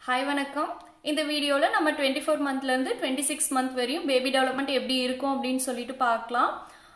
Hi வணக்கம் இந்த வீடியோவில் நம்ம டுவெண்ட்டி ஃபோர் மந்த்லேருந்து டுவெண்ட்டி சிக்ஸ் மந்த் வரையும் பேபி டெவலப்மெண்ட் எப்படி இருக்கும் அப்படின்னு சொல்லிட்டு பார்க்கலாம்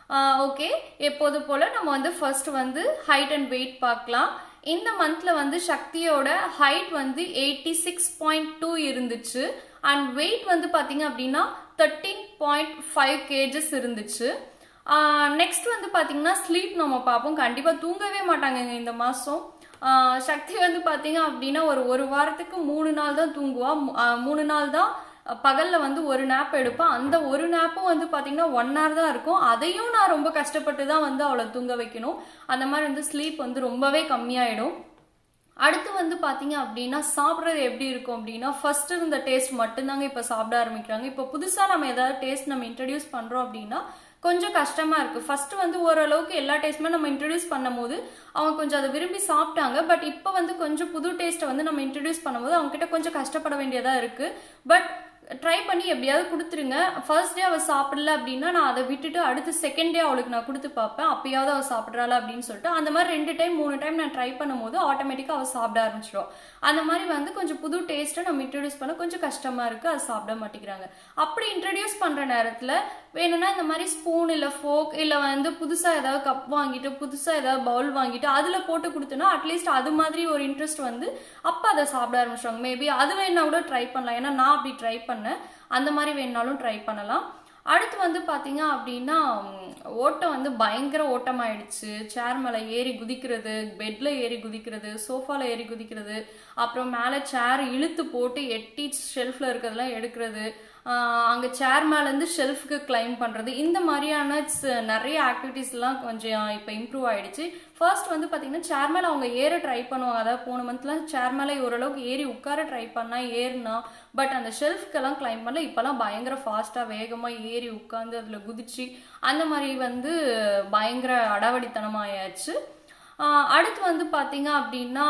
ஓகே எப்போது போல் நம்ம வந்து ஃபர்ஸ்ட் வந்து ஹைட் அண்ட் வெயிட் பார்க்கலாம் இந்த மந்தில் வந்து சக்தியோட ஹைட் வந்து எயிட்டி சிக்ஸ் பாயிண்ட் டூ இருந்துச்சு அண்ட் வெயிட் வந்து பார்த்தீங்க அப்படின்னா தேர்ட்டீன் பாயிண்ட் ஃபைவ் கேஜஸ் இருந்துச்சு நெக்ஸ்ட் வந்து பார்த்தீங்கன்னா ஸ்லீப் நம்ம பார்ப்போம் கண்டிப்பாக தூங்கவே மாட்டாங்கங்க இந்த மாதம் சக்தி வந்து பார்த்தீங்க அப்படின்னா ஒரு ஒரு வாரத்துக்கு மூணு நாள் தான் தூங்குவா மூ- ஆஹ் மூணு நாள் தான் பகல்ல வந்து ஒரு நேப் எடுப்பா அந்த ஒரு நேப்பும் வந்து பார்த்தீங்கன்னா ஒன் ஹவர் தான் இருக்கும் அதையும் நான் ரொம்ப கஷ்டப்பட்டு தான் வந்து அவளை தூங்க வைக்கணும் அந்த மாதிரி வந்து ஸ்லீப் வந்து ரொம்பவே கம்மியாயிடும் அடுத்து வந்து பாத்தீங்க அப்படின்னா சாப்பிட்றது எப்படி இருக்கும் அப்படின்னா ஃபர்ஸ்ட் இருந்த டேஸ்ட் மட்டும்தாங்க இப்போ சாப்பிட ஆரம்பிக்கிறாங்க இப்போ புதுசா நம்ம ஏதாவது டேஸ்ட் நம்ம இன்ட்ரடியூஸ் பண்றோம் அப்படின்னா கொஞ்சம் கஷ்டமா இருக்கு ஃபர்ஸ்ட் வந்து ஓரளவுக்கு எல்லா டேஸ்ட்டுமே நம்ம இன்ட்ரடியூஸ் பண்ணும்போது அவங்க கொஞ்சம் அதை விரும்பி சாப்பிட்டாங்க பட் இப்போ வந்து கொஞ்சம் புது டேஸ்ட்டை வந்து நம்ம இன்ட்ரடியூஸ் பண்ணும்போது அவங்க கிட்ட கொஞ்சம் கஷ்டப்பட வேண்டியதா இருக்கு பட் ட்ரை பண்ணி எப்படியாவது கொடுத்துருங்க ஃபர்ஸ்ட் டே அவள் சாப்பிடல அப்படின்னா நான் அதை விட்டுட்டு அடுத்து செகண்ட் டே அவளுக்கு நான் கொடுத்து பார்ப்பேன் அப்பயாவது அவள் சாப்பிட்றாளா அப்படின்னு சொல்லிட்டு அந்த மாதிரி ரெண்டு டைம் மூணு டைம் நான் ட்ரை பண்ணும்போது ஆட்டோமேட்டிக்காக அவள் சாப்பிட ஆரம்பிச்சிடும் அந்த மாதிரி வந்து கொஞ்சம் புது டேஸ்ட்டை நம்ம இன்ட்ரடியூஸ் பண்ண கொஞ்சம் கஷ்டமா இருக்கு அது சாப்பிட மாட்டேங்கிறாங்க அப்படி இன்ட்ரடியூஸ் பண்ற நேரத்தில் வேணும்னா இந்த மாதிரி ஸ்பூன் இல்லை ஃபோக் இல்லை வந்து புதுசாக ஏதாவது கப் வாங்கிட்டு புதுசாக ஏதாவது பவுல் வாங்கிட்டு அதில் போட்டு கொடுத்தோன்னா அட்லீஸ்ட் அது மாதிரி ஒரு இன்ட்ரெஸ்ட் வந்து அப்போ அதை சாப்பிட ஆரம்பிச்சிடுவாங்க மேபி அது வேணா கூட ட்ரை பண்ணலாம் ஏன்னா நான் அப்படி ட்ரை பண்ணேன் அந்த மாதிரி வேணாலும் ட்ரை பண்ணலாம் அடுத்து வந்து பார்த்தீங்க அப்படின்னா ம், ஓட்டம் வந்து பயங்கர ஓட்டமாயிடுச்சு சேர் மேலே ஏறி குதிக்கிறது பெட்ல ஏறி குதிக்கிறது சோஃபால ஏறி குதிக்கிறது அப்புறம் மேலே சேர் இழுத்து போட்டு எட்டி ஷெல்ஃப்ல இருக்கிறதெல்லாம் எடுக்கிறது ஆஹ் அங்க சேர் மேலேருந்து ஷெல்ஃப்க்கு கிளைம் பண்றது இந்த மாதிரியான ஸ்- நிறைய ஆக்டிவிட்டீஸ்லாம் கொஞ்சம் இப்போ இம்ப்ரூவ் ஆயிடுச்சு ஃபர்ஸ்ட் வந்து பார்த்தீங்கன்னா சேர் மேலே அவங்க ஏற ட்ரை பண்ணுவாங்க அதாவது போன மந்த்லாம் சேர் மேலே ஓரளவுக்கு ஏறி உட்கார ட்ரை பண்ணா ஏறினா பட் அந்த ஷெல்ஃப்க்கெல்லாம் கிளைம் பண்ணல இப்போலாம் பயங்கர ஃபாஸ்ட்டாக வேகமாக ஏறி உட்காந்து அதில் குதிச்சு அந்த மாதிரி வந்து பயங்கர அடாவடித்தனமாயாச்சு ஆஹ் அடுத்து வந்து பார்த்தீங்க அப்படின்னா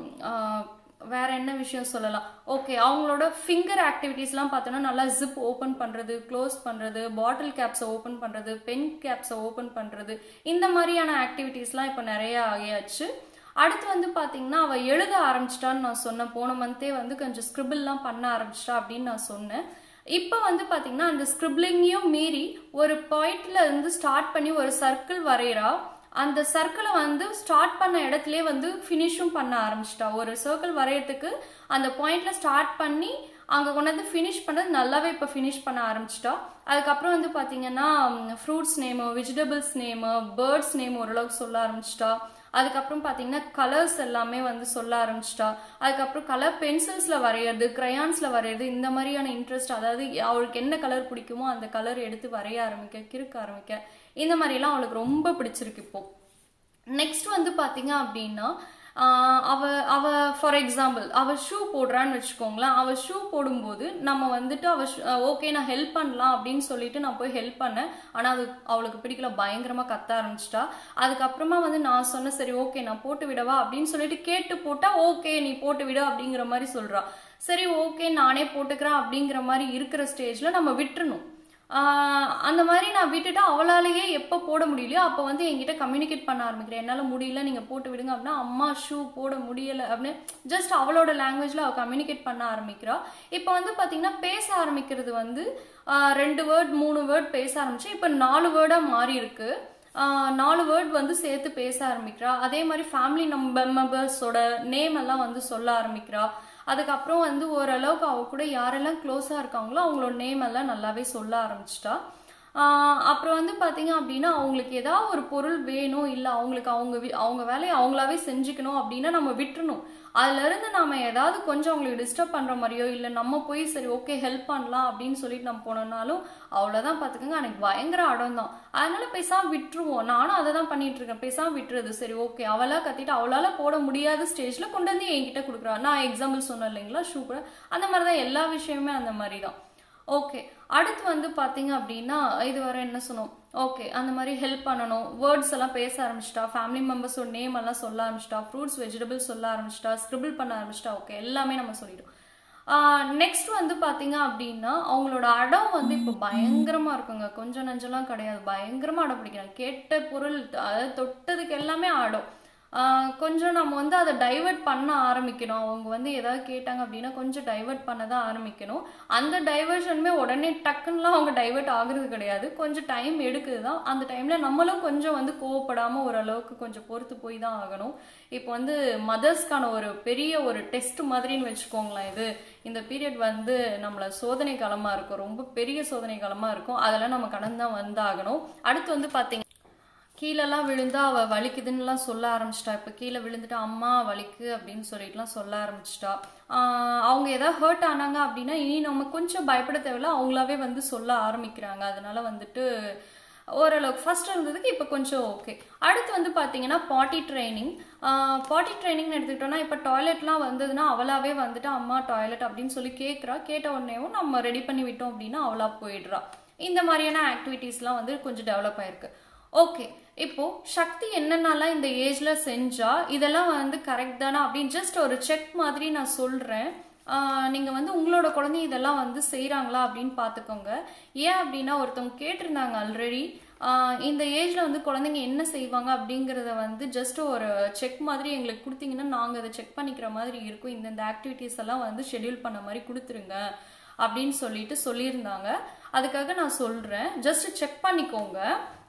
ஆஹ் வேற என்ன விஷயம் சொல்லலாம் ஓகே அவங்களோட ஃபிங்கர் ஆக்டிவிட்டீஸ்லாம் பார்த்தோன்னா நல்லா ஜிப் ஓப்பன் பண்ணுறது க்ளோஸ் பண்ணுறது பாட்டில் கேப்ஸை ஓப்பன் பண்ணுறது பென் கேப்ஸை ஓப்பன் பண்ணுறது இந்த மாதிரியான ஆக்டிவிட்டீஸ்லாம் இப்போ நிறைய ஆகியாச்சு அடுத்து வந்து பார்த்தீங்கன்னா அவள் எழுத ஆரம்பிச்சிட்டான்னு நான் சொன்னேன் போன மந்தே வந்து கொஞ்சம் ஸ்கிரிபிள்லாம் பண்ண ஆரம்பிச்சிட்டா அப்படின்னு நான் சொன்னேன் இப்போ வந்து பார்த்தீங்கன்னா அந்த ஸ்கிரிப்ளிங்கையும் மீறி ஒரு பாயிண்ட்ல இருந்து ஸ்டார்ட் பண்ணி ஒரு சர்க்கிள் வரைகிறா அந்த சர்க்கிளை வந்து ஸ்டார்ட் பண்ண இடத்துலயே வந்து ஃபினிஷும் பண்ண ஆரம்பிச்சிட்டா ஒரு சர்க்கிள் வரையறதுக்கு அந்த பாயிண்ட்ல ஸ்டார்ட் பண்ணி அங்கே கொண்டு வந்து ஃபினிஷ் பண்ணது நல்லாவே இப்போ ஃபினிஷ் பண்ண ஆரம்பிச்சிட்டா அதுக்கப்புறம் வந்து பார்த்தீங்கன்னா fruits name vegetables name birds name ஓரளவுக்கு சொல்ல ஆரம்பிச்சிட்டா அதுக்கப்புறம் பார்த்தீங்கன்னா கலர்ஸ் எல்லாமே வந்து சொல்ல ஆரம்பிச்சிட்டா அதுக்கப்புறம் கலர் பென்சில்ஸில் வரைகிறது க்ரையான்ஸில் வரைகிறது இந்த மாதிரியான இன்ட்ரெஸ்ட் அதாவது அவளுக்கு என்ன கலர் பிடிக்குமோ அந்த கலர் எடுத்து வரைய ஆரம்பிக்க கிறுக்க ஆரம்பிக்க இந்த மாதிரிலாம் அவளுக்கு ரொம்ப பிடிச்சிருக்கு இப்போ நெக்ஸ்ட் வந்து பார்த்தீங்க அப்படின்னா ஆஹ் அவ அவ ஃபார் எக்ஸாம்பிள் அவ ஷூ போடுறான்னு வச்சுக்கோங்களேன் அவ ஷூ போடும்போது நம்ம வந்துட்டு அவ ஓகே நான் ஹெல்ப் பண்ணலாம் அப்படின்னு சொல்லிட்டு நான் போய் ஹெல்ப் பண்ணேன் ஆனால் அது அவளுக்கு பிடிக்கல பயங்கரமா கத்த ஆரம்பிச்சிட்டா அதுக்கப்புறமா வந்து நான் சொன்னேன் சரி ஓகே நான் போட்டு விடவா அப்படின்னு சொல்லிட்டு கேட்டு போட்டா ஓகே நீ போட்டு விடு அப்படிங்கிற மாதிரி சொல்றா சரி ஓகே நானே போட்டுக்கிறேன் அப்படிங்கிற மாதிரி இருக்கிற ஸ்டேஜ்ல நம்ம விட்டுறணும் ஆஹ் அந்த மாதிரி நான் விட்டுட்டு அவளாலேயே எப்போ போட முடியலையோ அப்போ வந்து என்கிட்ட கம்யூனிகேட் பண்ண ஆரம்பிக்கிறேன் என்னால் முடியல நீங்கள் போட்டு விடுங்க அப்படின்னா அம்மா ஷூ போட முடியலை அப்படின்னு ஜஸ்ட் அவளோட லாங்குவேஜில் அவள் கம்யூனிகேட் பண்ண ஆரம்பிக்கிறா இப்போ வந்து பார்த்தீங்கன்னா பேச ஆரம்பிக்கிறது வந்து ஆஹ் ரெண்டு வேர்ட் மூணு வேர்ட் பேச ஆரம்பிச்சு இப்போ நாலு வேர்டாக மாறி இருக்கு ஆஹ் நாலு வேர்ட் வந்து சேர்த்து பேச ஆரம்பிக்கிறா அதே மாதிரி ஃபேமிலி நம்ப மெம்பர்ஸோட நேம் எல்லாம் வந்து சொல்ல ஆரம்பிக்கிறா அதுக்கப்புறம் வந்து ஓரளவுக்கு அவ கூட யாரெல்லாம் க்ளோஸாக இருக்காங்களோ அவங்களோட நேம் எல்லாம் நல்லாவே சொல்ல ஆரம்பிச்சிட்டா ஆஹ் அப்புறம் வந்து பார்த்தீங்க அப்படின்னா அவங்களுக்கு ஏதாவது ஒரு பொருள் வேணும் இல்லை அவங்களுக்கு அவங்க வி- அவங்க வேலையை அவங்களாவே செஞ்சுக்கணும் அப்படின்னா நம்ம விட்டுறணும் அதுல இருந்து நாம ஏதாவது கொஞ்சம் அவங்களுக்கு டிஸ்டர்ப் பண்ற மாதிரியோ இல்லை நம்ம போய் சரி ஓகே ஹெல்ப் பண்ணலாம் அப்படின்னு சொல்லிட்டு நம்ம போனோம்னாலும் அவ்வளோதான் பார்த்துக்கோங்க எனக்கு பயங்கர அடம் தான் அதனால பேசாம விட்டுருவோம் நானும் அதை தான் பண்ணிட்டு இருக்கேன் பேசாம விட்டுறது சரி ஓகே அவளா கத்திட்டு அவளால போட முடியாத ஸ்டேஜ்ல கொண்டு வந்து என்கிட்ட கொடுக்குறா நான் எக்ஸாம்பிள் சொன்னேன் இல்லைங்களா ஷூ கூட அந்த மாதிரி தான் எல்லா விஷயமே அந்த மாதிரி தான் ஓகே அடுத்து வந்து பார்த்தீங்க அப்படின்னா இது வரை என்ன சொன்னோம் ஓகே அந்த மாதிரி ஹெல்ப் பண்ணணும் வேர்ட்ஸ் எல்லாம் பேச ஆரம்பிச்சிட்டா ஃபேமிலி மெம்பர்ஸோட நேம் எல்லாம் சொல்ல ஆரம்பிச்சிட்டா ஃப்ரூட்ஸ் வெஜிடபிள்ஸ் சொல்ல ஆரம்பிச்சிட்டா ஸ்கிரிபிள் பண்ண ஆரம்பிச்சிட்டா ஓகே எல்லாமே நம்ம சொல்லிடும் நெக்ஸ்ட் வந்து பாத்தீங்க அப்படின்னா அவங்களோட அடம் வந்து இப்போ பயங்கரமா இருக்குங்க கொஞ்சம் நஞ்செல்லாம் கிடையாது பயங்கரமா அடம் பிடிக்கிறாங்க கேட்ட பொருள் அதாவது தொட்டதுக்கு எல்லாமே அடம் ஆஹ் கொஞ்சம் நம்ம வந்து அதை டைவர்ட் பண்ண ஆரம்பிக்கணும் அவங்க வந்து ஏதாவது கேட்டாங்க அப்படின்னா கொஞ்சம் டைவர்ட் பண்ண தான் ஆரம்பிக்கணும் அந்த டைவர்ஷனுமே உடனே டக்குன்னுலாம் அவங்க டைவர்ட் ஆகுறது கிடையாது கொஞ்சம் டைம் எடுக்குது தான் அந்த டைமில் நம்மளும் கொஞ்சம் வந்து கோவப்படாமல் ஓரளவுக்கு கொஞ்சம் பொறுத்து போய் தான் ஆகணும் இப்போ வந்து மதர்ஸ்க்கான ஒரு பெரிய ஒரு டெஸ்ட் மாதிரின்னு வச்சுக்கோங்களேன் இது இந்த பீரியட் வந்து நம்மள சோதனை காலமாக இருக்கும் ரொம்ப பெரிய சோதனை காலமாக இருக்கும் அதெல்லாம் நம்ம கடந்து தான் வந்தாகணும் அடுத்து வந்து பார்த்தீங்க கீழெல்லாம் விழுந்தா அவ வலிக்குதுன்னுலாம் சொல்ல ஆரம்பிச்சிட்டா இப்போ கீழே விழுந்துட்டு அம்மா வலிக்கு அப்படின்னு சொல்லிட்டுலாம் சொல்ல ஆரம்பிச்சிட்டா ஆஹ் அவங்க ஏதாவது ஹர்ட் ஆனாங்க அப்படின்னா இனி நம்ம கொஞ்சம் பயப்பட தேவையில்ல அவங்களாவே வந்து சொல்ல ஆரம்பிக்கிறாங்க அதனால வந்துட்டு ஓரளவுக்கு ஃபர்ஸ்ட் இருந்ததுக்கு இப்போ கொஞ்சம் ஓகே அடுத்து வந்து பார்த்தீங்கன்னா பாட்டி ட்ரைனிங் பாட்டி ட்ரைனிங்னு எடுத்துக்கிட்டோம்னா இப்போ டாய்லெட்லாம் வந்ததுன்னா அவளாவே வந்துட்டு அம்மா டாய்லெட் அப்படின்னு சொல்லி கேட்குறா கேட்ட உடனேவும் நம்ம ரெடி பண்ணி விட்டோம் அப்படின்னா அவளா போயிடுறா இந்த மாதிரியான ஆக்டிவிட்டீஸ்லாம் வந்து கொஞ்சம் டெவலப் ஆயிருக்கு ஓகே இப்போ சக்தி என்னென்னலாம் இந்த ஏஜ்ல செஞ்சா இதெல்லாம் வந்து கரெக்ட் தானா அப்படின்னு ஜஸ்ட் ஒரு செக் மாதிரி நான் சொல்றேன் ஆஹ் நீங்க வந்து உங்களோட குழந்தை இதெல்லாம் வந்து செய்றாங்களா அப்படின்னு பார்த்துக்கோங்க ஏன் அப்படின்னா ஒருத்தவங்க கேட்டிருந்தாங்க ஆல்ரெடி இந்த ஏஜ்ல வந்து குழந்தைங்க என்ன செய்வாங்க அப்படிங்கறத வந்து ஜஸ்ட் ஒரு செக் மாதிரி எங்களுக்கு கொடுத்தீங்கன்னா நாங்க அதை செக் பண்ணிக்கிற மாதிரி இருக்கும் இந்தந்த ஆக்டிவிட்டீஸ் எல்லாம் வந்து ஷெட்யூல் பண்ண மாதிரி கொடுத்துருங்க அப்படின்னு சொல்லிட்டு சொல்லியிருந்தாங்க அதுக்காக நான் சொல்றேன் ஜஸ்ட் செக் பண்ணிக்கோங்க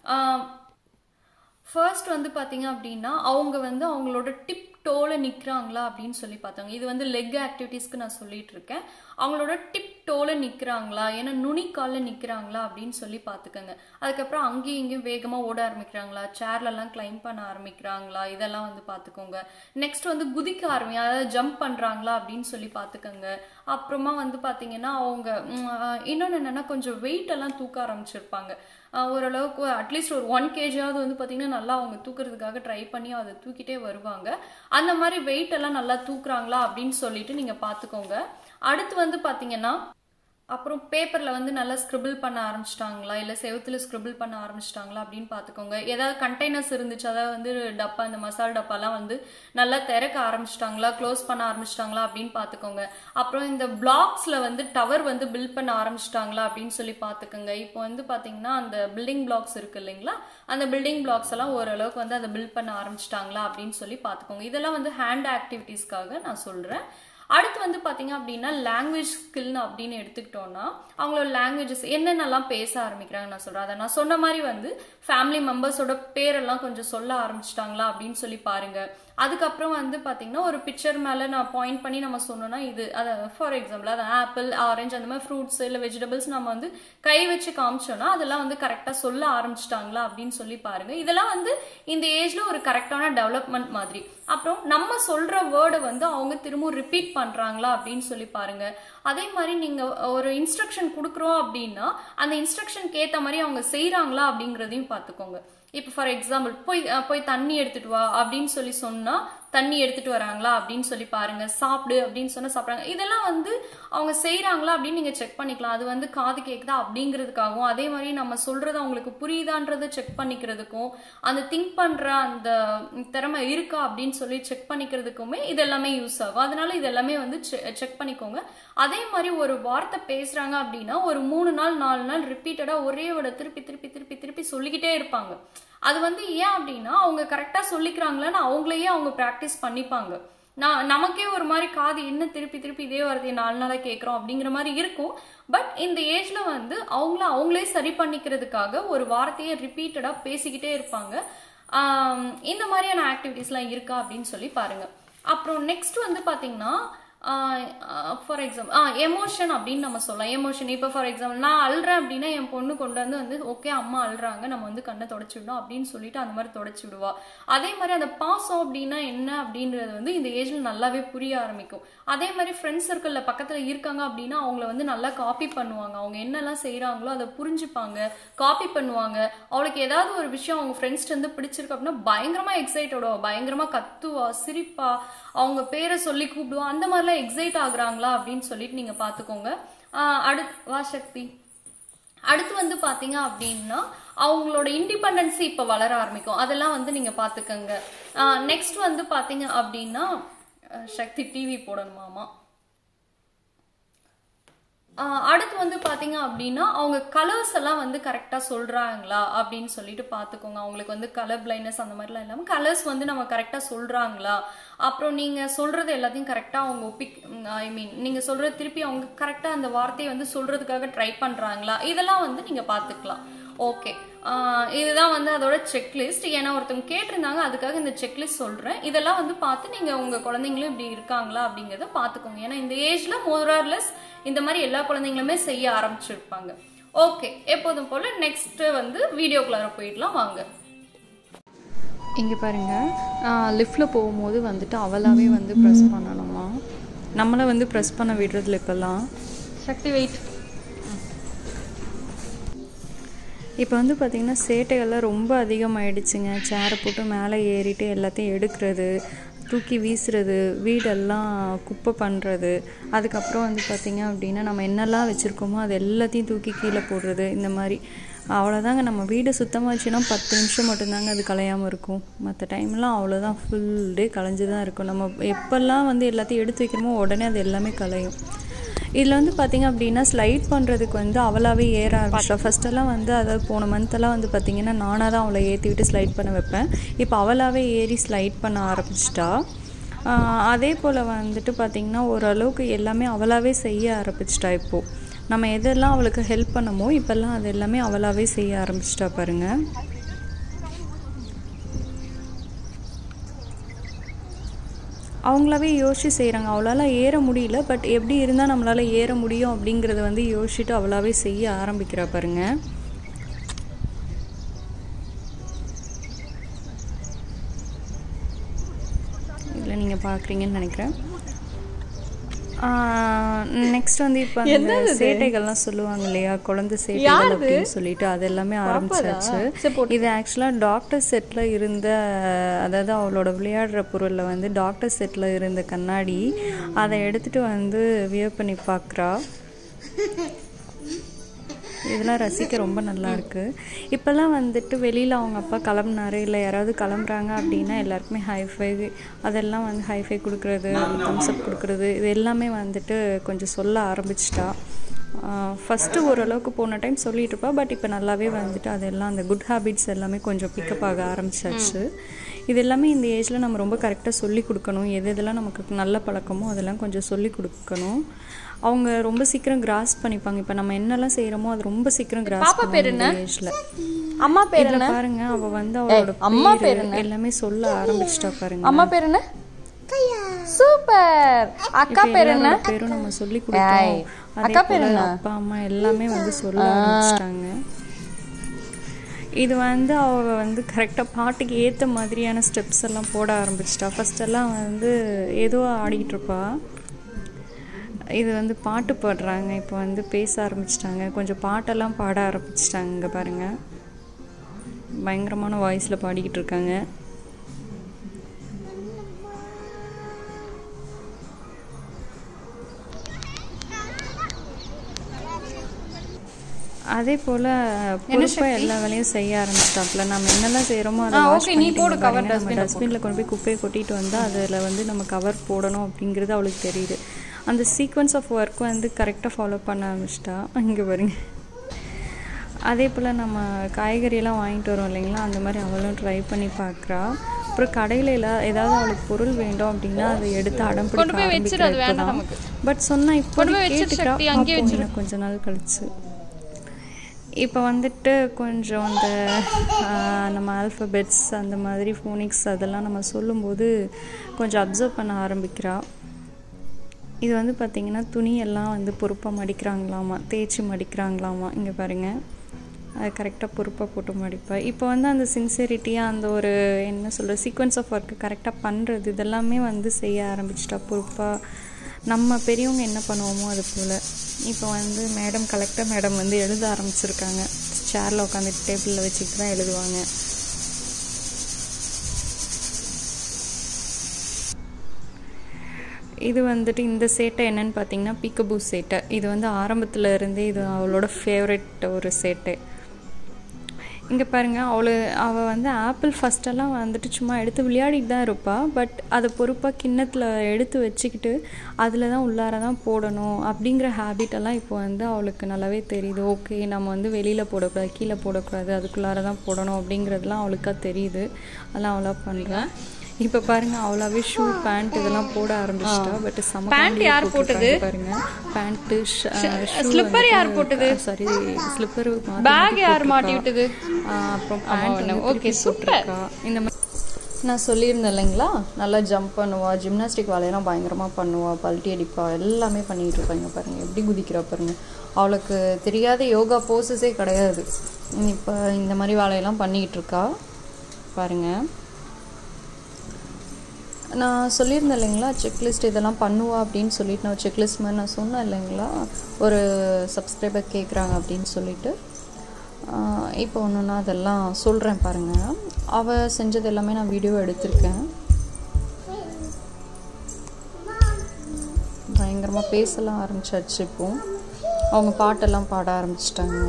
ஃபர்ஸ்ட் வந்து பார்த்தீங்க அப்படின்னா அவங்க வந்து அவங்களோட டிப் டோல நிற்கிறாங்களா அப்படின்னு சொல்லி பார்த்தாங்க இது வந்து லெக் ஆக்டிவிட்டீஸ்க்கு நான் சொல்லிட்டு இருக்கேன் அவங்களோட டிப் டோல நிற்கிறாங்களா ஏன்னா நுனிக்காலில் நிற்கிறாங்களா அப்படின்னு சொல்லி பார்த்துக்கோங்க அதுக்கப்புறம் அங்கேயும் இங்கேயும் வேகமாக ஓட ஆரம்பிக்கிறாங்களா சேர்லலாம் கிளைம் பண்ண ஆரம்பிக்கிறாங்களா இதெல்லாம் வந்து பார்த்துக்கோங்க நெக்ஸ்ட் வந்து குதிக்க ஆரம்பி அதாவது ஜம்ப் பண்ணுறாங்களா அப்படின்னு சொல்லி பார்த்துக்கோங்க அப்புறமா வந்து பார்த்தீங்கன்னா அவங்க இன்னொன்று என்னென்னா கொஞ்சம் வெயிட் எல்லாம் தூக்க ஆரம்பிச்சிருப்பாங்க ஆஹ் ஓரளவுக்கு அட்லீஸ்ட் ஒரு ஒன் கேஜியாவது வந்து பார்த்தீங்கன்னா நல்லா அவங்க தூக்குறதுக்காக ட்ரை பண்ணி அதை தூக்கிட்டே வருவாங்க அந்த மாதிரி வெயிட் எல்லாம் நல்லா தூக்குறாங்களா அப்படின்னு சொல்லிட்டு நீங்கள் பார்த்துக்கோங்க அடுத்து வந்து பார்த்தீங்கன்னா அப்புறம் பேப்பரில் வந்து நல்லா ஸ்cribble பண்ண ஆரம்பிச்சிட்டாங்களா இல்லை செவத்தில் ஸ்cribble பண்ண ஆரம்பிச்சிட்டாங்களா அப்படின்னு பார்த்துக்கோங்க ஏதாவது கண்டெய்னர்ஸ் இருந்துச்சு அதாவது வந்து டப்பா இந்த மசாலா டப்பாலாம் வந்து நல்லா திறக்க ஆரம்பிச்சிட்டாங்களா க்ளோஸ் பண்ண ஆரம்பிச்சிட்டாங்களா அப்படின்னு பார்த்துக்கோங்க அப்புறம் இந்த பிளாக்ஸில் வந்து டவர் வந்து பில்ட் பண்ண ஆரம்பிச்சிட்டாங்களா அப்படின்னு சொல்லி பார்த்துக்கோங்க இப்போ வந்து பார்த்தீங்கன்னா அந்த பில்டிங் பிளாக்ஸ் இருக்கு இல்லைங்களா அந்த பில்டிங் பிளாக்ஸ் எல்லாம் ஓரளவுக்கு வந்து அதை பில்ட் பண்ண ஆரம்பிச்சிட்டாங்களா அப்படின்னு சொல்லி பார்த்துக்கோங்க இதெல்லாம் வந்து ஹேண்ட் ஆக்டிவிட்டீஸ்க்காக நான் சொல்கிறேன் அடுத்து வந்து பார்த்தீங்க அப்படின்னா லாங்குவேஜ் ஸ்கில்னு அப்படின்னு எடுத்துக்கிட்டோம்னா அவங்களோட லாங்குவேஜஸ் என்னென்னலாம் பேச ஆரம்பிக்கிறாங்க நான் சொல்கிறேன் அதை நான் சொன்ன மாதிரி வந்து ஃபேமிலி மெம்பர்ஸோட பேரெல்லாம் கொஞ்சம் சொல்ல ஆரம்பிச்சிட்டாங்களா அப்படின்னு சொல்லி பாருங்க அதுக்கப்புறம் வந்து பார்த்தீங்கன்னா ஒரு பிக்சர் மேலே நான் பாயிண்ட் பண்ணி நம்ம சொன்னோம்னா இது அதை ஃபார் எக்ஸாம்பிள் அது ஆப்பிள் ஆரஞ்சு அந்த மாதிரி ஃப்ரூட்ஸ் இல்லை வெஜிடபிள்ஸ் நம்ம வந்து கை வச்சு காமிச்சோம்னா அதெல்லாம் வந்து கரெக்டாக சொல்ல ஆரம்பிச்சிட்டாங்களா அப்படின்னு சொல்லி பாருங்க இதெல்லாம் வந்து இந்த ஏஜ்ல ஒரு கரெக்டான டெவலப்மெண்ட் மாதிரி அப்புறம் நம்ம சொல்ற வேர்டை வந்து அவங்க திரும்ப ரிப்பீட் பண்றாங்களா அப்படின்னு சொல்லி பாருங்க அதே மாதிரி நீங்க ஒரு இன்ஸ்ட்ரக்ஷன் கொடுக்குறோம் அப்படின்னா அந்த இன்ஸ்ட்ரக்ஷனுக்கு ஏத்த மாதிரி அவங்க செய்றாங்களா அப்படிங்கறதையும் பார்த்துக்கோங்க இப்போ ஃபார் எக்ஸாம்பிள் போய் அஹ், போய் தண்ணி எடுத்துட்டு வா அப்படின்னு சொல்லி சொன்னா தண்ணி எடுத்துட்டு வராங்களா அப்படின்னு சொல்லி பாருங்க சாப்பிடு அப்படின்னு சொன்னா சாப்பிடுறாங்க இதெல்லாம் வந்து அவங்க செய்றாங்களா அப்படின்னு நீங்க செக் பண்ணிக்கலாம் அது வந்து காது கேக்குதா அப்படிங்கிறதுக்காகவும் அதே மாதிரி நம்ம சொல்றது அவங்களுக்கு புரியுதான்றதை செக் பண்ணிக்கிறதுக்கும் அந்த திங்க் பண்ற அந்த திறமை இருக்கா அப்படின்னு சொல்லி செக் பண்ணிக்கிறதுக்குமே இது எல்லாமே யூஸ் ஆகும் அதனால இது எல்லாமே வந்து செக் பண்ணிக்கோங்க அதே மாதிரி ஒரு வார்த்தை பேசுறாங்க அப்படின்னா ஒரு மூணு நாள் நாலு நாள் ரிப்பீட்டடா ஒரே விட திருப்பி திருப்பி திருப்பி திருப்பி சொல்லிக்கிட்டே இருப்பாங்க அது வந்து ஏன் அப்படின்னா அவங்க கரெக்டா சொல்லிக்கிறாங்களான்னு அவங்களையே அவங்க ப்ராக்டிஸ் பண்ணிப்பாங்க நான் நமக்கே ஒரு மாதிரி காது என்ன திருப்பி திருப்பி இதே வார்த்தையை நாலு நாளாக கேட்குறோம் அப்படிங்கிற மாதிரி இருக்கும் பட் இந்த ஏஜ்ல வந்து அவங்கள அவங்களே சரி பண்ணிக்கிறதுக்காக ஒரு வார்த்தையை ரிப்பீட்டடாக பேசிக்கிட்டே இருப்பாங்க ஆம், இந்த மாதிரியான ஆக்டிவிட்டீஸ்லாம் இருக்கா அப்படின்னு சொல்லி பாருங்க அப்புறம் நெக்ஸ்ட் வந்து பார்த்தீங்கன்னா ஃபார் எக்ஸாம்பிள் ஆ எமோஷன் அப்படின்னு நம்ம சொல்லலாம் எமோஷன் இப்போ ஃபார் எக்ஸாம்பிள் நான் அழுறேன் அப்படின்னா என் பொண்ணு கொண்டு வந்து வந்து ஓகே அம்மா அழுறாங்க நம்ம வந்து கண்ணை தொடச்சி விடணும் அப்படின்னு சொல்லிட்டு அந்த மாதிரி தொடச்சி விடுவா அதே மாதிரி அந்த பாசம் அப்படின்னா என்ன அப்படின்றது வந்து இந்த ஏஜ்ல நல்லாவே புரிய ஆரம்பிக்கும் அதே மாதிரி ஃப்ரெண்ட்ஸ் சர்க்கிளில் பக்கத்தில் இருக்காங்க அப்படின்னா அவங்கள வந்து நல்லா காப்பி பண்ணுவாங்க அவங்க என்னெல்லாம் செய்கிறாங்களோ அதை புரிஞ்சுப்பாங்க காப்பி பண்ணுவாங்க அவளுக்கு ஏதாவது ஒரு விஷயம் அவங்க ஃப்ரெண்ட்ஸ்ட்டு வந்து பிடிச்சிருக்கு அப்படின்னா பயங்கரமா எக்ஸைட்டோட பயங்கரமா கத்துவா சிரிப்பா அவங்க பேரை சொல்லி கூப்பிடுவா அந்த மாதிரிலாம் எக்ஸைட் ஆகுறாங்களா அப்படின்னு சொல்லிட்டு நீங்க பாத்துக்கோங்க ஆஹ் அடுத்து வா சக்தி அடுத்து வந்து பாத்தீங்க அப்படின்னா அவங்களோட இண்டிபெண்டன்சி இப்ப வளர ஆரம்பிக்கும் அதெல்லாம் வந்து நீங்க பாத்துக்கோங்க நெக்ஸ்ட் வந்து பாத்தீங்க அப்படின்னா அஹ் சக்தி டிவி போடணுமாமா ஆஹ் அடுத்து வந்து பாத்தீங்க அப்படின்னா அவங்க கலர்ஸ் எல்லாம் வந்து கரெக்டாக சொல்றாங்களா அப்படின்னு சொல்லிட்டு பார்த்துக்கோங்க அவங்களுக்கு வந்து கலர் பிளைண்ட்னஸ் அந்த மாதிரிலாம் இல்லாமல் கலர்ஸ் வந்து நம்ம கரெக்டாக சொல்றாங்களா அப்புறம் நீங்க சொல்றது எல்லாத்தையும் கரெக்டாக அவங்க ஒப்பிக் ஐ மீன் நீங்க சொல்றது திருப்பி அவங்க கரெக்டாக அந்த வார்த்தையை வந்து சொல்றதுக்காக ட்ரை பண்றாங்களா இதெல்லாம் வந்து நீங்க பார்த்துக்கலாம் ஓகே இதுதான் வந்து அதோட செக்லிஸ்ட் ஏன்னா ஒருத்தவங்க கேட்டிருந்தாங்க அதுக்காக இந்த செக்லிஸ்ட் சொல்றேன் இதெல்லாம் வந்து பார்த்து நீங்க உங்க குழந்தைங்களும் இப்படி இருக்காங்களா அப்படிங்கறத பார்த்துக்கோங்க ஏன்னா இந்த ஏஜ்ல மோரார்லெஸ் இந்த மாதிரி எல்லா குழந்தைங்களுமே செய்ய ஆரம்பிச்சிருப்பாங்க ஓகே எப்போதும் போல நெக்ஸ்ட் வந்து வீடியோக்குள்ளார போயிடலாம் வாங்க இங்கே பாருங்கள் லிஃப்ட்டில் போகும்போது வந்துட்டு அவளாவே வந்து ப்ரெஸ் பண்ணணுமா நம்மளை வந்து ப்ரெஸ் பண்ண விடுறதில்ல இப்போல்லாம் சக்தி வெயிட் இப்போ வந்து பார்த்திங்கன்னா சேட்டைகள்லாம் ரொம்ப அதிகமாயிடுச்சுங்க சேரை போட்டு மேலே ஏறிட்டு எல்லாத்தையும் எடுக்கிறது தூக்கி வீசுறது வீடெல்லாம் குப்பை பண்ணுறது அதுக்கப்புறம் வந்து பார்த்திங்க அப்படின்னா நம்ம என்னெல்லாம் வச்சுருக்கோமோ அது எல்லாத்தையும் தூக்கி கீழே போடுறது இந்த மாதிரி அவ்வளோதாங்க நம்ம வீடு சுத்தமாக வச்சுன்னா பத்து நிமிஷம் மட்டும்தாங்க அது கலையாமல் இருக்கும் மற்ற டைம்லாம் அவ்வளோதான் ஃபுல் டே கலைஞ்சு தான் இருக்கும் நம்ம எப்போல்லாம் வந்து எல்லாத்தையும் எடுத்து வைக்கிறோமோ உடனே அது எல்லாமே கலையும் இதில் வந்து பார்த்திங்க அப்படின்னா ஸ்லைட் பண்ணுறதுக்கு வந்து அவளாவே ஏற ஆரம்பிச்சிட்டா ஃபஸ்ட்டெல்லாம் வந்து அதாவது போன மந்த்தெல்லாம் வந்து பார்த்திங்கன்னா நானாக தான் அவளை ஏற்றி விட்டு ஸ்லைட் பண்ண வைப்பேன் இப்போ அவளாவே ஏறி ஸ்லைட் பண்ண ஆரம்பிச்சிட்டா ஆஹ் அதே போல் வந்துட்டு பார்த்திங்கன்னா ஓரளவுக்கு எல்லாமே அவளாவே செய்ய ஆரம்பிச்சிட்டா இப்போது நம்ம எதெல்லாம் அவளுக்கு ஹெல்ப் பண்ணமோ இப்போல்லாம் அது எல்லாமே அவளாவே செய்ய ஆரம்பிச்சிட்டா பாருங்கள் அவங்களாவே யோசிச்சு செய்கிறாங்க அவளால் ஏற முடியல பட் எப்படி இருந்தால் நம்மளால் ஏற முடியும் அப்படிங்கிறத வந்து யோசிச்சுட்டு அவளாவே செய்ய ஆரம்பிக்கிறா பாருங்க இதில் நீங்கள் பார்க்குறீங்கன்னு நினைக்கிறேன் நெக்ஸ்ட் வந்து இப்போ அந்த சேட்டைகள்லாம் சொல்லுவாங்க இல்லையா குழந்தை சேட்டைகள் அப்படின்னு சொல்லிட்டு அது எல்லாமே ஆரம்பிச்சாச்சு இது ஆக்சுவலாக டாக்டர் செட்டில் இருந்த அதாவது அவளோட விளையாடுற பொருளில் வந்து டாக்டர் செட்டில் இருந்த கண்ணாடி அதை எடுத்துட்டு வந்து வியர் பண்ணி பார்க்குறா இதெல்லாம் ரசிக்க ரொம்ப நல்லா இருக்கு இப்போல்லாம் வந்துட்டு வெளியில் அவங்க அப்பா கிளம்புனாரு இல்லை யாராவது கிளம்புறாங்க அப்படின்னா எல்லாருக்குமே ஹைஃபை அதெல்லாம் வந்து ஹைஃபை கொடுக்குறது தம்ஸ்அப் கொடுக்குறது இது எல்லாமே வந்துட்டு கொஞ்சம் சொல்ல ஆரம்பிச்சிட்டா ஃபஸ்ட்டு ஓரளவுக்கு போன டைம் சொல்லிட்டு இருப்பா பட் இப்போ நல்லாவே வந்துட்டு அதெல்லாம் அந்த குட் ஹேபிட்ஸ் எல்லாமே கொஞ்சம் பிக்கப் ஆக ஆரம்பிச்சாச்சு இது எல்லாமே இந்த ஏஜில் நம்ம ரொம்ப கரெக்டாக சொல்லி கொடுக்கணும் எது எதெல்லாம் நமக்கு நல்ல பழக்கமோ அதெல்லாம் கொஞ்சம் சொல்லி கொடுக்கணும் அவங்க ரொம்ப சீக்கிரம் கிராஸ் பண்ணிப்பாங்க இப்போ நம்ம என்னெல்லாம் செய்கிறோமோ அது ரொம்ப சீக்கிரம் கிராஸ் பண்ணுவாங்க ஏஜ்ல அம்மா பேர் இதுல பாருங்க அவ வந்து அவளோட அம்மா பேரு எல்லாமே சொல்ல ஆரம்பிச்சிட்டா பாருங்க அம்மா பேர் என்ன சூப்பர் அக்கா இப்ப எல்லாரோட பேரும் நம்ம சொல்லி கொடுத்தோம் அதே போல அப்பா அம்மா எல்லாமே வந்து சொல்ல ஆரம்பிச்சிட்டாங்க இது வந்து அவ வந்து கரெக்டாக பாட்டுக்கு ஏற்ற மாதிரியான ஸ்டெப்ஸ் எல்லாம் போட ஆரம்பிச்சிட்டா ஃபர்ஸ்ட் எல்லாம் வந்து ஏதோ ஆடிக்கிட்டு இருப்பா இது வந்து பாட்டு பாடுறாங்க இப்போ வந்து பேச ஆரம்பிச்சிட்டாங்க கொஞ்சம் பாட்டெல்லாம் பாட ஆரம்பிச்சிட்டாங்க இங்கே பாருங்க பயங்கரமான வாய்ஸில் பாடிக்கிட்டு இருக்காங்க அதே போல பொறுப்பா எல்லா வேலையும் செய்ய ஆரம்பிச்சிட்டாப்ல நம்ம என்னெல்லாம் செய்யறோமோ அதை வாஷ் நீ போடு கவர் நம்ம டஸ்ட்பின்ல கொண்டு போய் குப்பையை கொட்டிட்டு வந்தா அதுல வந்து நம்ம கவர் போடணும் அப்படிங்கிறது அவளுக்கு தெரியுது அந்த சீக்வன்ஸ் ஆஃப் ஒர்க் வந்து கரெக்டாக ஃபாலோ பண்ண ஆரம்பிச்சிட்டா இங்கே பாருங்க அதே போல் நம்ம காய்கறியெல்லாம் வாங்கிட்டு வரோம் இல்லைங்களா அந்த மாதிரி அவளும் ட்ரை பண்ணி பார்க்குறா அப்புறம் கடையில் எல்லாம் ஏதாவது அவளுக்கு பொருள் வேண்டும் அப்படின்னா அதை எடுத்து அடம் பிடிக்க ஆரம்பிக்கிறா பட் சொன்னா இப்போ கேட்டுக்கிறா பார்ப்போம் இன்னும் கொஞ்ச நாள் கழிச்சு இப்போ வந்துட்டு கொஞ்சம் அந்த ஆஹ், நம்ம ஆல்ஃபபெட்ஸ் அந்த மாதிரி ஃபோனிக்ஸ் அதெல்லாம் நம்ம சொல்லும்போது கொஞ்சம் அப்சர்வ் பண்ண ஆரம்பிக்கிறா இது வந்து பார்த்திங்கன்னா துணியெல்லாம் வந்து பொறுப்பாக மடிக்கிறாங்களாமா தேய்ச்சி மடிக்கிறாங்களாமா இங்கே பாருங்கள் அது கரெக்டாக பொறுப்பாக போட்டு மடிப்பா இப்போ வந்து அந்த சின்சியரிட்டியாக அந்த ஒரு என்ன சொல்கிற சீக்வன்ஸ் ஆஃப் ஒர்க்கு கரெக்டாக பண்ணுறது இதெல்லாமே வந்து செய்ய ஆரம்பிச்சிட்டா பொறுப்பாக நம்ம பெரியவங்க என்ன பண்ணுவோமோ அது போல் இப்போ வந்து மேடம் கலெக்டர் மேடம் வந்து எழுத ஆரம்பிச்சிருக்காங்க சேரில் உட்காந்துட்டு டேபிளில் வச்சுக்கிட்டு தான் எழுதுவாங்க இது வந்துட்டு இந்த சேட்டை என்னன்னு பார்த்தீங்கன்னா பீக்கபூ சேட்டை இது வந்து ஆரம்பத்தில் இருந்தே இது அவளோட ஃபேவரட் ஒரு சேட்டை இங்கே பாருங்க அவளு அவள் வந்து ஆப்பிள் ஃபஸ்ட்டெல்லாம் வந்துட்டு சும்மா எடுத்து விளையாடிட்டு தான் இருப்பாள் பட் அதை பொறுப்பாக கிண்ணத்தில் எடுத்து வச்சுக்கிட்டு அதில் தான் உள்ளார தான் போடணும் அப்படிங்கிற ஹேபிட் எல்லாம் இப்போ வந்து அவளுக்கு நல்லாவே தெரியுது ஓகே நம்ம வந்து வெளியில் போடக்கூடாது கீழே போடக்கூடாது அதுக்குள்ளார தான் போடணும் அப்படிங்கிறதுலாம் அவளுக்கா தெரியுது அதெல்லாம் அவளா பண்ணுறேன் இப்போ பாருங்க அவளாவே ஷூ பேண்ட் இதெல்லாம் போட ஆரம்பிச்சிட்டா பட் சம Pant யார் போட்டது? பாருங்க பேண்ட்டு slipper யார் போட்டது? சாரி ஸ்லிப்பர் பேக் யார் மாட்டி விட்டது அப்புறம் ஒண்ணு. Pant Okay, okay super. Super இந்த மாதிரி நான் சொல்லியிருந்தேன் இல்லைங்களா நல்லா ஜம்ப் பண்ணுவா ஜிம்னாஸ்டிக் வேலையெல்லாம் பயங்கரமாக பண்ணுவா பல்ட்டி அடிப்பா எல்லாமே பண்ணிட்டு இருப்பாங்க பாருங்க எப்படி குதிக்கிறா பாருங்க அவளுக்கு தெரியாத யோகா போஸஸே கிடையாது இப்போ இந்த மாதிரி வேலையெல்லாம் பண்ணிக்கிட்டு இருக்கா பாருங்க நான் சொல்லியிருந்தேன் இல்லைங்களா செக்லிஸ்ட் இதெல்லாம் பண்ணுவா அப்படின்னு சொல்லிட்டு நான் செக்லிஸ்ட் மாதிரி நான் சொன்னேன் இல்லைங்களா ஒரு சப்ஸ்கிரைபர் கேட்குறாங்க அப்படின்னு சொல்லிட்டு ஆஹ் இப்போ ஒன்று நான் அதெல்லாம் சொல்கிறேன் பாருங்கள் அவள் செஞ்சது எல்லாமே நான் வீடியோ எடுத்திருக்கேன் பயங்கரமாக பேசலாம் ஆரம்பிச்சாச்சு இப்போ அவங்க பாட்டெல்லாம் பாட ஆரம்பிச்சிட்டாங்க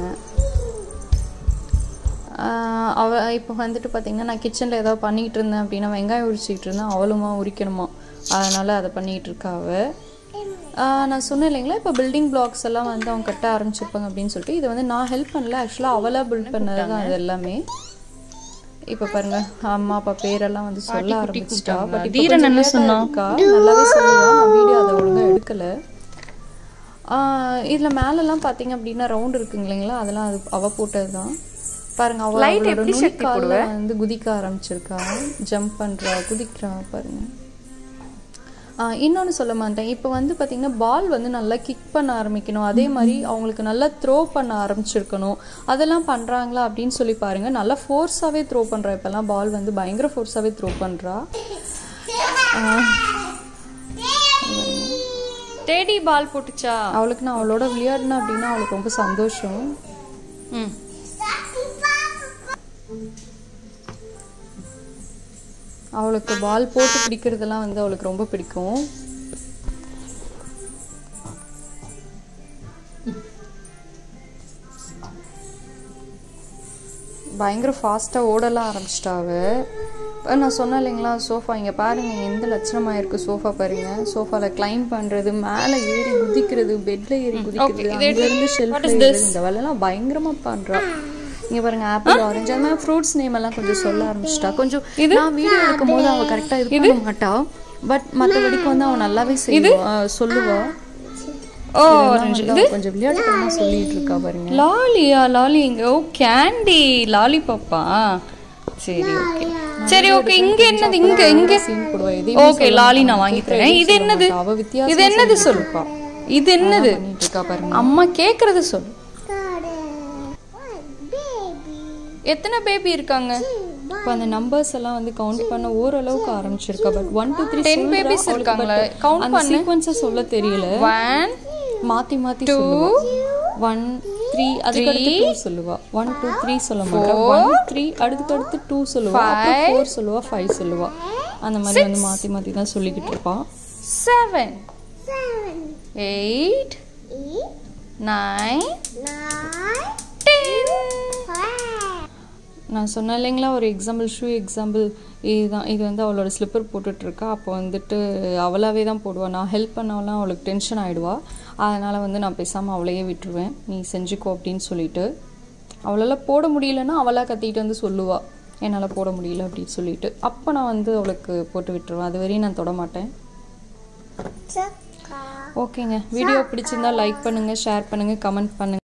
ஆஹ் அவ இப்போ வந்துட்டு பார்த்தீங்கன்னா நான் கிச்சனில் ஏதாவது பண்ணிக்கிட்டு இருந்தேன் அப்படின்னா வெங்காயம் உரிச்சிக்கிட்டு இருந்தேன் அவளுமா உரிக்கணுமா அதனால் அதை பண்ணிக்கிட்டு இருக்கா அவ ஆஹ் நான் சொன்னேன் இல்லைங்களா இப்போ பில்டிங் பிளாக்ஸ் எல்லாம் வந்து அவங்க கட்ட ஆரம்பிச்சிருப்பாங்க அப்படின்னு சொல்லிட்டு இதை வந்து நான் ஹெல்ப் பண்ணல ஆக்சுவலாக அவளாக பில்ட் பண்ணது தான் அது எல்லாமே இப்போ பாருங்க அம்மா அப்பா பேரெல்லாம் வந்து சொல்ல ஆரம்பிச்சிட்டா பட் தீரன் என்ன சொன்னா? இருக்கா நல்லாவே சொல்லுவா நான் வீடியோ அதை ஒழுங்கா எடுக்கல ஆஹ் இதுல மேலெல்லாம் பாத்தீங்க அப்படின்னா ரவுண்ட் இருக்குங்க இல்லைங்களா அதெல்லாம் அது அவ போட்டது தான் பாருங்க அவ அவளோட நுனிக்கால்ல வந்து குதிக்க ஆரம்பிச்சிருக்கா ஜம்ப் பண்றா குதிக்கிறா பாருங்க ஆஹ் இன்னொன்னு சொல்ல மாட்டேன் இப்போ வந்து பாத்தீங்கன்னா பால் வந்து நல்லா கிக் பண்ண ஆரம்பிக்கணும் அதே மாதிரி அவங்களுக்கு நல்லா த்ரோ பண்ண ஆரம்பிச்சிருக்கணும் அதெல்லாம் பண்றாங்களா அப்படின்னு சொல்லி பாருங்க நல்லா ஃபோர்ஸாவே த்ரோ பண்றா இப்பெல்லாம் பால் வந்து பயங்கர ஃபோர்ஸாவே த்ரோ பண்றா டேடி பால் போட்டுச்சா அவளுக்கு நான் அவளோட விளையாடினேன் அப்படின்னா அவளுக்கு ரொம்ப சந்தோஷம் ம் அவளுக்கு பால் போட்டு பிடிக்கிறதெல்லாம் வந்து அவளுக்கு ரொம்ப பிடிக்கும் பயங்கர ஃபாஸ்ட்டாக ஓடலாம் ஆரம்பிச்சிட்டா அவ இப்போ நான் சொன்னேன் இல்லைங்களா சோஃபா இங்கே பாருங்க எந்த லட்சணமாக இருக்கு சோஃபா பாருங்க சோஃபாவில் கிளைம் பண்ணுறது மேலே ஏறி குதிக்கிறது பெட்ல ஏறி குதிக்கிறது அங்கேருந்து ஷெல்ஃபில் ஏறுறது இந்த வேலையெல்லாம் பயங்கரமாக பண்ணுறா இங்க பாருங்க ஆப்பிள் ஆரஞ்சு அந்த மாதிரி ஃப்ரூட்ஸ் நேம் எல்லாம் கொஞ்சம் சொல்ல ஆரம்பிச்சிட்டா கொஞ்சம் நான் வீடியோ எடுக்கும் போது அவ கரெக்டா இது பண்ண மாட்டா பட் மற்றபடிக்கு வந்து அவன் நல்லாவே செய்வா சொல்லுவா ஓ இதெல்லாம் வந்து அவ கொஞ்சம் விளையாட்டுத்தனமா சொல்லிட்டு இருக்கா பாருங்க லாலியா லாலி இங்க ஓ கேண்டி லாலி பாப்பா சரி ஓகே சரி ஓகே இங்க என்னது இங்க இங்க சீன் போடுவா எதையுமே ஓகே லாலி நான் வாங்கி தரேன் இது என்னது அவ வித்தியாசம் இது என்னது சொல்லுப்பா இது என்னது பண்ணிட்டு இருக்கா பாருங்க அம்மா கேக்குறது சொல்லு எத்தனை பேபி இருக்காங்க இப்போ அந்த நம்பர்ஸ் எல்லாம் வந்து கவுண்ட் பண்ண ஓரளவுக்கு ஆரம்பிச்சிருக்கா but one two three Ten babies இருக்காங்களா? Count அந்த சீக்வன்ஸை சொல்ல தெரியல ஒன் மாத்தி மாத்தி சொல்லுவா ஒன் த்ரீ அதுக்கு அடுத்து டூ சொல்லுவா ஒன் டூ த்ரீ சொல்ல மாட்டா ஒன் த்ரீ அடுத்துக்கு அடுத்து டூ சொல்லுவா அப்புறம் ஃபோர் சொல்லுவா ஃபைவ் சொல்லுவா அந்த மாதிரி வந்து மாத்தி மாத்தி தான் சொல்லிக்கிட்டு இருப்பா செவன் எயிட் நைன் டென் நான் சொன்னேன் இல்லைங்களா ஒரு எக்ஸாம்பிள் ஷூ எக்ஸாம்பிள் இதுதான் இது வந்து அவளோட ஸ்லிப்பர் போட்டுட்ருக்கா அப்போ வந்துட்டு அவளாவே தான் போடுவா நான் ஹெல்ப் பண்ணவெல்லாம் அவளுக்கு டென்ஷன் ஆகிடுவா அதனால் வந்து நான் பேசாமல் அவளையே விட்டுருவேன் நீ செஞ்சுக்கோ அப்படின்னு சொல்லிட்டு அவளால் போட முடியலன்னா அவளாக கத்திட்டு வந்து சொல்லுவா என்னால் போட முடியல அப்படின்னு சொல்லிட்டு அப்போ நான் வந்து அவளுக்கு போட்டு விட்டுருவேன் அது வரையும் நான் தொட மாட்டேன் ஓகேங்க வீடியோ பிடிச்சிருந்தா லைக் பண்ணுங்கள் ஷேர் பண்ணுங்கள் கமெண்ட் பண்ணுங்கள்